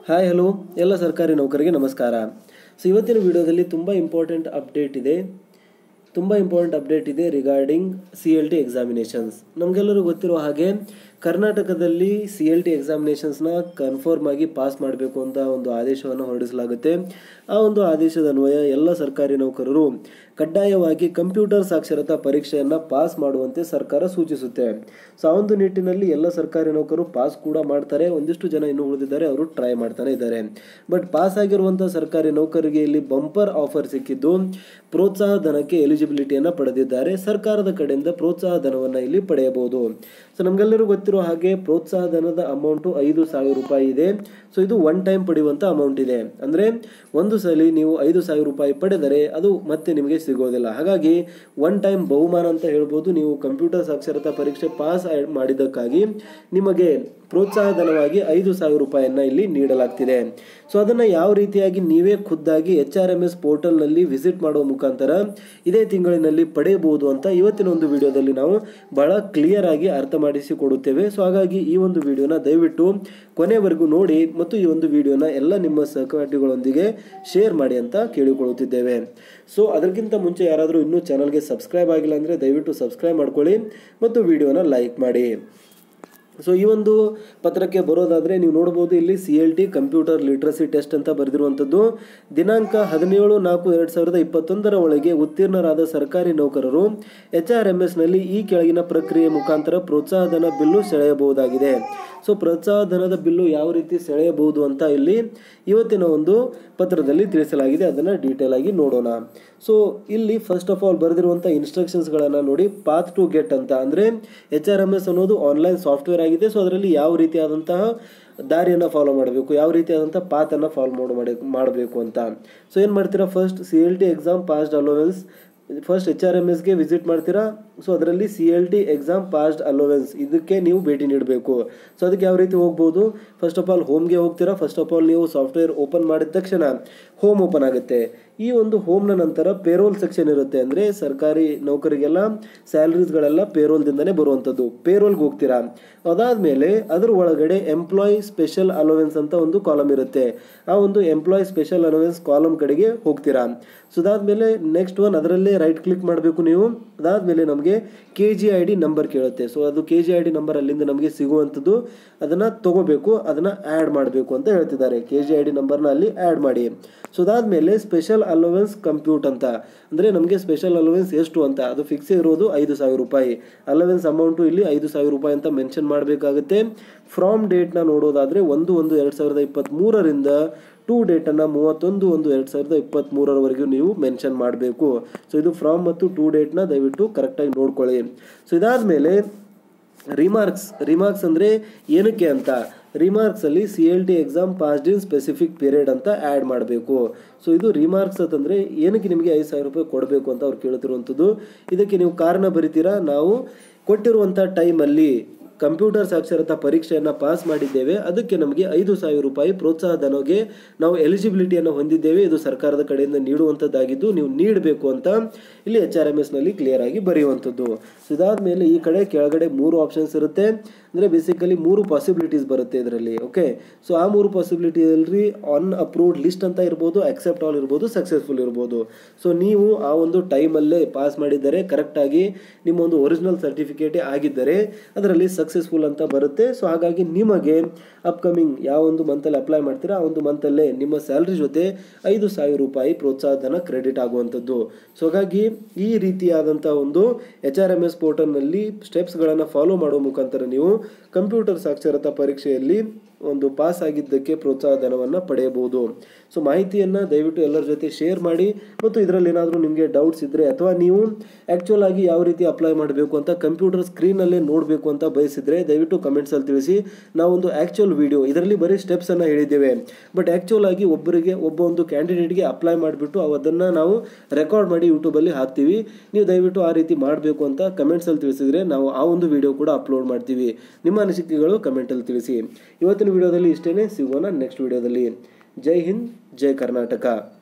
hi hello ಎಲ್ಲ ಸರ್ಕಾರಿ ನೌಕರಿಗೆ ನಮಸ್ಕಾರ ಸೊ ಇವತ್ತಿನ ವಿಡಿಯೋದಲ್ಲಿ ತುಂಬ ಇಂಪಾರ್ಟೆಂಟ್ ಅಪ್ಡೇಟ್ ಇದೆ ತುಂಬ ಇಂಪಾರ್ಟೆಂಟ್ ಅಪ್ಡೇಟ್ ಇದೆ regarding C L T examinations ನಮಗೆಲ್ಲರೂ ಗೊತ್ತಿರೋ ಹಾಗೆ ಕರ್ನಾಟಕದಲ್ಲಿ ಸಿ ಎಲ್ ಟಿ ಎಕ್ಸಾಮಿನೇಷನ್ಸ್ನ ಕನ್ಫರ್ಮ್ ಆಗಿ ಪಾಸ್ ಮಾಡಬೇಕು ಅಂತ ಒಂದು ಆದೇಶವನ್ನು ಹೊರಡಿಸಲಾಗುತ್ತೆ ಆ ಒಂದು ಆದೇಶದ ಅನ್ವಯ ಎಲ್ಲ ಸರ್ಕಾರಿ ನೌಕರರು ಕಡ್ಡಾಯವಾಗಿ ಕಂಪ್ಯೂಟರ್ ಸಾಕ್ಷರತಾ ಪರೀಕ್ಷೆಯನ್ನು ಪಾಸ್ ಮಾಡುವಂತೆ ಸರ್ಕಾರ ಸೂಚಿಸುತ್ತೆ ಸೊ ಆ ಒಂದು ನಿಟ್ಟಿನಲ್ಲಿ ಎಲ್ಲ ಸರ್ಕಾರಿ ನೌಕರರು ಪಾಸ್ ಕೂಡ ಮಾಡ್ತಾರೆ ಒಂದಿಷ್ಟು ಜನ ಇನ್ನು ಉಳಿದಿದ್ದಾರೆ ಅವರು ಟ್ರೈ ಮಾಡ್ತಾನೆ ಇದ್ದಾರೆ ಬಟ್ ಪಾಸ್ ಆಗಿರುವಂಥ ಸರ್ಕಾರಿ ನೌಕರಿಗೆ ಇಲ್ಲಿ ಬಂಪರ್ ಆಫರ್ ಸಿಕ್ಕಿದ್ದು ಪ್ರೋತ್ಸಾಹ ಧನಕ್ಕೆ ಎಲಿಜಿಬಿಲಿಟಿಯನ್ನು ಪಡೆದಿದ್ದಾರೆ ಸರ್ಕಾರದ ಕಡೆಯಿಂದ ಪ್ರೋತ್ಸಾಹ ಧನವನ್ನು ಇಲ್ಲಿ ಪಡೆಯಬಹುದು ಸೊ ನಮಗೆಲ್ಲರೂ ಗೊತ್ತಿರೋ ಹಾಗೆ ಪ್ರೋತ್ಸಾಹ ಧನದ ಅಮೌಂಟು ಐದು ಸಾವಿರ ರೂಪಾಯಿ ಇದೆ ಸೊ ಇದು ಒನ್ ಟೈಮ್ ಪಡೆಯುವಂಥ ಅಮೌಂಟ್ ಇದೆ ಅಂದರೆ ಒಂದು ಸಲ ನೀವು ಐದು ಸಾವಿರ ರೂಪಾಯಿ ಪಡೆದರೆ ಅದು ಮತ್ತೆ ನಿಮಗೆ ಸಿಗೋದಿಲ್ಲ ಹಾಗಾಗಿ ಒನ್ ಟೈಮ್ ಬಹುಮಾನ ಅಂತ ಹೇಳ್ಬೋದು ನೀವು ಕಂಪ್ಯೂಟರ್ ಸಾಕ್ಷರತಾ ಪರೀಕ್ಷೆ ಪಾಸ್ ಮಾಡಿದ್ದಕ್ಕಾಗಿ ನಿಮಗೆ ಪ್ರೋತ್ಸಾಹ ಧನವಾಗಿ ಐದು ಸಾವಿರ ರೂಪಾಯಿಯನ್ನು ಇಲ್ಲಿ ನೀಡಲಾಗ್ತಿದೆ ಸೊ ಅದನ್ನು ಯಾವ ರೀತಿಯಾಗಿ ನೀವೇ ಖುದ್ದಾಗಿ ಎಚ್ ಆರ್ ಎಮ್ ಎಸ್ ಪೋರ್ಟಲ್ನಲ್ಲಿ ವಿಸಿಟ್ ಮಾಡುವ ಮುಖಾಂತರ ಇದೇ ತಿಂಗಳಿನಲ್ಲಿ ಪಡೆಯಬಹುದು ಅಂತ ಇವತ್ತಿನ ಒಂದು ವಿಡಿಯೋದಲ್ಲಿ ನಾವು ಬಹಳ ಕ್ಲಿಯರ್ ಆಗಿ ಅರ್ಥ ಮಾಡಿಸಿ ಕೊಡುತ್ತೇವೆ ಸೊ ಹಾಗಾಗಿ ಈ ಒಂದು ವಿಡಿಯೋನ ದಯವಿಟ್ಟು ಕೊನೆವರೆಗೂ ನೋಡಿ ಮತ್ತು ಈ ಒಂದು ವಿಡಿಯೋನ ಎಲ್ಲ ನಿಮ್ಮ ಸಹಪಾಠಿಗಳೊಂದಿಗೆ ಶೇರ್ ಮಾಡಿ ಅಂತ ಕೇಳಿಕೊಳ್ಳುತ್ತಿದ್ದೇವೆ ಸೊ ಅದಕ್ಕಿಂತ ಮುಂಚೆ ಯಾರಾದರೂ ಇನ್ನೂ ಚಾನಲ್ಗೆ ಸಬ್ಸ್ಕ್ರೈಬ್ ಆಗಿಲ್ಲ ಅಂದರೆ ದಯವಿಟ್ಟು ಸಬ್ಸ್ಕ್ರೈಬ್ ಮಾಡ್ಕೊಳ್ಳಿ ಮತ್ತು ವಿಡಿಯೋನ ಲೈಕ್ ಮಾಡಿ ಸೊ ಈ ಒಂದು ಪತ್ರಕ್ಕೆ ಬರೋದಾದರೆ ನೀವು ನೋಡ್ಬೋದು ಇಲ್ಲಿ C L T computer literacy test ಅಂತ ಬರೆದಿರುವಂಥದ್ದು ದಿನಾಂಕ ಹದಿನೇಳು ನಾಲ್ಕು ಎರಡು ಸಾವಿರದ ಇಪ್ಪತ್ತೊಂದರ ಒಳಗೆ ಉತ್ತೀರ್ಣರಾದ ಸರ್ಕಾರಿ ನೌಕರರು ಎಚ್ ಆರ್ ಎಮ್ ಎಸ್ನಲ್ಲಿ ಈ ಕೆಳಗಿನ ಪ್ರಕ್ರಿಯೆ ಮುಖಾಂತರ ಪ್ರೋತ್ಸಾಹಧನ ಬಿಲ್ಲು ಸೆಳೆಯಬಹುದಾಗಿದೆ ಸೊ ಪ್ರೋತ್ಸಾಹಧನದ ಬಿಲ್ಲು ಯಾವ ರೀತಿ ಸೆಳೆಯಬಹುದು ಅಂತ ಇಲ್ಲಿ ಇವತ್ತಿನ ಒಂದು ಪತ್ರದಲ್ಲಿ ತಿಳಿಸಲಾಗಿದೆ ಅದನ್ನು ಡೀಟೇಲ್ ಆಗಿ ನೋಡೋಣ ಸೊ ಇಲ್ಲಿ ಫಸ್ಟ್ ಆಫ್ ಆಲ್ ಬರೆದಿರುವಂಥ ಇನ್ಸ್ಟ್ರಕ್ಷನ್ಸ್ಗಳನ್ನು ನೋಡಿ ಪಾತ್ ಟು ಗೆಟ್ ಅಂತ ಅಂದರೆ ಎಚ್ ಆರ್ ಎಮ್ ಎಸ್ ಅನ್ನೋದು ಆನ್ಲೈನ್ ಸಾಫ್ಟ್ವೇರ್ ಆಗಿದೆ ಸೊ ಅದರಲ್ಲಿ ಯಾವ ರೀತಿಯಾದಂತಹ ದಾರಿಯನ್ನು ಫಾಲೋ ಮಾಡಬೇಕು ಯಾವ ರೀತಿಯಾದಂಥ ಪಾತನ್ನು ಫಾಲೋ ಮಾಡಿ ಮಾಡಬೇಕು ಅಂತ ಸೊ ಏನು ಮಾಡ್ತೀರಾ first C L T exam passed allowance first H R M ಎಸ್ಗೆ ವಿಸಿಟ್ ಮಾಡ್ತೀರಾ ಸೊ ಅದರಲ್ಲಿ C L T exam passed allowance ಇದಕ್ಕೆ ನೀವು ಭೇಟಿ ನೀಡಬೇಕು ಸೊ ಅದಕ್ಕೆ ಯಾವ ರೀತಿ ಹೋಗ್ಬೋದು ಫಸ್ಟ್ ಆಫ್ ಆಲ್ ಹೋಮ್ಗೆ ಹೋಗ್ತೀರಾ ಫಸ್ಟ್ ಆಫ್ ಆಲ್ ನೀವು ಸಾಫ್ಟ್ವೇರ್ ಓಪನ್ ಮಾಡಿದ ತಕ್ಷಣ ಹೋಮ್ ಓಪನ್ ಆಗುತ್ತೆ ಈ ಒಂದು ಹೋಮ್ನ ನಂತರ ಪೇರೋಲ್ ಸೆಕ್ಷನ್ ಇರುತ್ತೆ ಅಂದರೆ ಸರ್ಕಾರಿ ನೌಕರಿಗೆಲ್ಲ ಸ್ಯಾಲರೀಸ್ಗಳೆಲ್ಲ ಪೇರೋಲ್ದಿಂದನೇ ಬರುವಂಥದ್ದು ಪೇರೋಲ್ಗೆ ಹೋಗ್ತೀರಾ ಅದಾದಮೇಲೆ ಅದ್ರ ಒಳಗಡೆ ಎಂಪ್ಲಾಯ್ ಸ್ಪೆಷಲ್ ಅಲೋವೆನ್ಸ್ ಅಂತ ಒಂದು ಕಾಲಮ್ ಇರುತ್ತೆ ಆ ಒಂದು ಎಂಪ್ಲಾಯ್ ಸ್ಪೆಷಲ್ ಅಲೋವೆನ್ಸ್ ಕಾಲಮ್ ಕಡೆಗೆ ಹೋಗ್ತೀರಾ ಸೊ ಅದಾದಮೇಲೆ ನೆಕ್ಸ್ಟ್ ಒನ್ ಅದರಲ್ಲೇ ರೈಟ್ ಕ್ಲಿಕ್ ಮಾಡಬೇಕು ನೀವು ಅದಾದಮೇಲೆ ನಮಗೆ K G I D number ಕೇಳುತ್ತೆ ಸೊ ಅದು K G I D number ಅಲ್ಲಿಂದ ನಮಗೆ ಸಿಗುವಂಥದ್ದು ಅದನ್ನು ತಗೋಬೇಕು ಅದನ್ನು ಆ್ಯಡ್ ಮಾಡಬೇಕು ಅಂತ ಹೇಳ್ತಿದ್ದಾರೆ ಕೆ ಜಿ ಐ ಡಿ ನಂಬರ್ನ ಅಲ್ಲಿ ಆ್ಯಡ್ ಮಾಡಿ ಸೊ ಅದಾದಮೇಲೆ ಸ್ಪೆಷಲ್ ಅಲೋವೆನ್ಸ್ ಕಂಪ್ಯೂಟ್ ಅಂತ ಅಂದರೆ ನಮಗೆ ಸ್ಪೆಷಲ್ ಅಲೋವೆನ್ಸ್ ಎಷ್ಟು ಅಂತ ಅದು ಫಿಕ್ಸ್ ಇರೋದು ಐದು ಸಾವಿರ ರೂಪಾಯಿ ಅಲೋವೆನ್ಸ್ ಅಮೌಂಟು ಇಲ್ಲಿ ಐದು ಸಾವಿರ ರೂಪಾಯಿ ಅಂತ ಮೆನ್ಷನ್ ಮಾಡಬೇಕಾಗುತ್ತೆ ಫ್ರಾಮ್ ಡೇಟ್ನ ನೋಡೋದಾದರೆ ಒಂದು ಒಂದು ಎರಡು ಸಾವಿರದ ಇಪ್ಪತ್ತ್ಮೂರರಿಂದ ಟೂ ಡೇಟನ್ನು ಮೂವತ್ತೊಂದು ಒಂದು ಎರಡು ಸಾವಿರದ ಇಪ್ಪತ್ತ್ಮೂರರವರೆಗೂ ನೀವು ಮೆನ್ಷನ್ ಮಾಡಬೇಕು ಸೊ ಇದು ಫ್ರಾಮ್ ಮತ್ತು ಟೂ ಡೇಟ್ನ ದಯವಿಟ್ಟು ಕರೆಕ್ಟಾಗಿ ನೋಡ್ಕೊಳ್ಳಿ ಸೊ ಇದಾದಮೇಲೆ ರಿಮಾರ್ಕ್ಸ್ ರಿಮಾರ್ಕ್ಸ್ ಅಂದರೆ ಏನಕ್ಕೆ ಅಂತ ರಿಮಾರ್ಕ್ಸಲ್ಲಿ C L T exam passed in specific period ಅಂತ ಆ್ಯಡ್ ಮಾಡಬೇಕು ಸೊ ಇದು ರಿಮಾರ್ಕ್ಸ್ ಅಂತಂದರೆ ಏನಕ್ಕೆ ನಿಮಗೆ ಐದು ಸಾವಿರ ರೂಪಾಯಿ ಕೊಡಬೇಕು ಅಂತ ಅವ್ರು ಕೇಳ್ತಿರುವಂಥದ್ದು ಇದಕ್ಕೆ ನೀವು ಕಾರಣ ಬರಿತೀರಾ ನಾವು ಕೊಟ್ಟಿರುವಂಥ ಟೈಮಲ್ಲಿ ಕಂಪ್ಯೂಟರ್ ಸಾಕ್ಷರತಾ ಪರೀಕ್ಷೆಯನ್ನು ಪಾಸ್ ಮಾಡಿದ್ದೇವೆ ಅದಕ್ಕೆ ನಮಗೆ ಐದು ಸಾವಿರ ರೂಪಾಯಿ ಪ್ರೋತ್ಸಾಹ ಧನಗೆ ನಾವು ಎಲಿಜಿಬಿಲಿಟಿಯನ್ನು ಹೊಂದಿದ್ದೇವೆ ಇದು ಸರ್ಕಾರದ ಕಡೆಯಿಂದ ನೀಡುವಂಥದ್ದಾಗಿದ್ದು ನೀವು ನೀಡಬೇಕು ಅಂತ ಇಲ್ಲಿ ಎಚ್ ಆರ್ ಎಮ್ ಎಸ್ನಲ್ಲಿ ಕ್ಲಿಯರ್ ಆಗಿ ಬರೆಯುವಂಥದ್ದು ಸೊ ಇದಾದಮೇಲೆ ಈ ಕಡೆ ಕೆಳಗಡೆ ಮೂರು ಆಪ್ಷನ್ಸ್ ಇರುತ್ತೆ ಅಂದರೆ ಬೇಸಿಕಲಿ ಮೂರು ಪಾಸಿಬಿಲಿಟೀಸ್ ಬರುತ್ತೆ ಇದರಲ್ಲಿ ಓಕೆ ಸೊ ಆ ಮೂರು ಪಾಸಿಬಿಲಿಟಿಯಲ್ಲಿ ಆನ್ ಅಪ್ರೂವ್ಡ್ ಲಿಸ್ಟ್ ಅಂತ ಇರ್ಬೋದು ಅಕ್ಸೆಪ್ಟ್ ಆಲ್ ಇರ್ಬೋದು ಸಕ್ಸಸ್ಫುಲ್ ಇರ್ಬೋದು ಸೊ ನೀವು ಆ ಒಂದು ಟೈಮಲ್ಲೇ ಪಾಸ್ ಮಾಡಿದರೆ ಕರೆಕ್ಟಾಗಿ ನಿಮ್ಮ ಒಂದು ಒರಿಜಿನಲ್ ಸರ್ಟಿಫಿಕೇಟೇ ಆಗಿದ್ದರೆ ಅದರಲ್ಲಿ ಸಕ್ಸಸ್ಫುಲ್ ಅಂತ ಬರುತ್ತೆ ಸೊ ಹಾಗಾಗಿ ನಿಮಗೆ ಅಪ್ಕಮಿಂಗ್ ಯಾವ ಒಂದು ಮಂತಲ್ಲಿ ಅಪ್ಲೈ ಮಾಡ್ತೀರಾ ಆ ಒಂದು ಮಂತಲ್ಲೇ ನಿಮ್ಮ ಸ್ಯಾಲ್ರಿ ಜೊತೆ ಐದು ಸಾವಿರ ರೂಪಾಯಿ ಪ್ರೋತ್ಸಾಹ ಧನ ಕ್ರೆಡಿಟ್ ಆಗುವಂಥದ್ದು ಸೊ ಹಾಗಾಗಿ ಈ ರೀತಿಯಾದಂಥ ಒಂದು ಎಚ್ ಆರ್ ಎಮ್ ಎಸ್ ಪೋರ್ಟಲ್ನಲ್ಲಿ ಸ್ಟೆಪ್ಸ್ಗಳನ್ನು ಫಾಲೋ ಮಾಡೋ ಮುಖಾಂತರ ನೀವು ಕಂಪ್ಯೂಟರ್ ಸಾಕ್ಷರತಾ ಪರೀಕ್ಷೆಯಲ್ಲಿ ಒಂದು ಪಾಸ್ ಆಗಿದ್ದಕ್ಕೆ ಪ್ರೋತ್ಸಾಹ ಧನವನ್ನು ಪಡೆಯಬಹುದು ಸೊ ಮಾಹಿತಿಯನ್ನು ದಯವಿಟ್ಟು ಎಲ್ಲರ ಜೊತೆ ಶೇರ್ ಮಾಡಿ ಮತ್ತು ಇದರಲ್ಲಿ ಏನಾದರೂ ನಿಮಗೆ ಡೌಟ್ಸ್ ಇದ್ದರೆ ಅಥವಾ ನೀವು ಆ್ಯಕ್ಚುಲ್ ಆಗಿ ಯಾವ ರೀತಿ ಅಪ್ಲೈ ಮಾಡಬೇಕು ಅಂತ ಕಂಪ್ಯೂಟರ್ ಸ್ಕ್ರೀನಲ್ಲೇ ನೋಡಬೇಕು ಅಂತ ಬಯಸಿದರೆ ದಯವಿಟ್ಟು ಕಮೆಂಟ್ಸಲ್ಲಿ ತಿಳಿಸಿ ನಾವೊಂದು ಆ್ಯಕ್ಚುಯಲ್ ವಿಡಿಯೋ ಇದರಲ್ಲಿ ಬರೀ ಸ್ಟೆಪ್ಸನ್ನು ಹೇಳಿದ್ದೇವೆ ಬಟ್ ಆ್ಯಕ್ಚುಲ್ ಆಗಿ ಒಬ್ಬರಿಗೆ ಒಬ್ಬ ಒಂದು ಕ್ಯಾಂಡಿಡೇಟ್ಗೆ ಅಪ್ಲೈ ಮಾಡಿಬಿಟ್ಟು ಅದನ್ನು ನಾವು ರೆಕಾರ್ಡ್ ಮಾಡಿ ಯೂಟ್ಯೂಬಲ್ಲಿ ಹಾಕ್ತೀವಿ ನೀವು ದಯವಿಟ್ಟು ಆ ರೀತಿ ಮಾಡಬೇಕು ಅಂತ ಕಮೆಂಟ್ಸಲ್ಲಿ ತಿಳಿಸಿದರೆ ನಾವು ಆ ಒಂದು ವಿಡಿಯೋ ಕೂಡ ಅಪ್ಲೋಡ್ ಮಾಡ್ತೀವಿ ನಿಮ್ಮ ಅನಿಸಿಕೆಗಳು ಕಮೆಂಟಲ್ಲಿ ತಿಳಿಸಿ ಇವತ್ತಿನ ವಿಡಿಯೋದಲ್ಲಿ ಇಷ್ಟೇ ಸಿಗೋಣ ನೆಕ್ಸ್ಟ್ ವಿಡಿಯೋದಲ್ಲಿ ಜೈ ಹಿಂದ್ ಜೈ ಕರ್ನಾಟಕ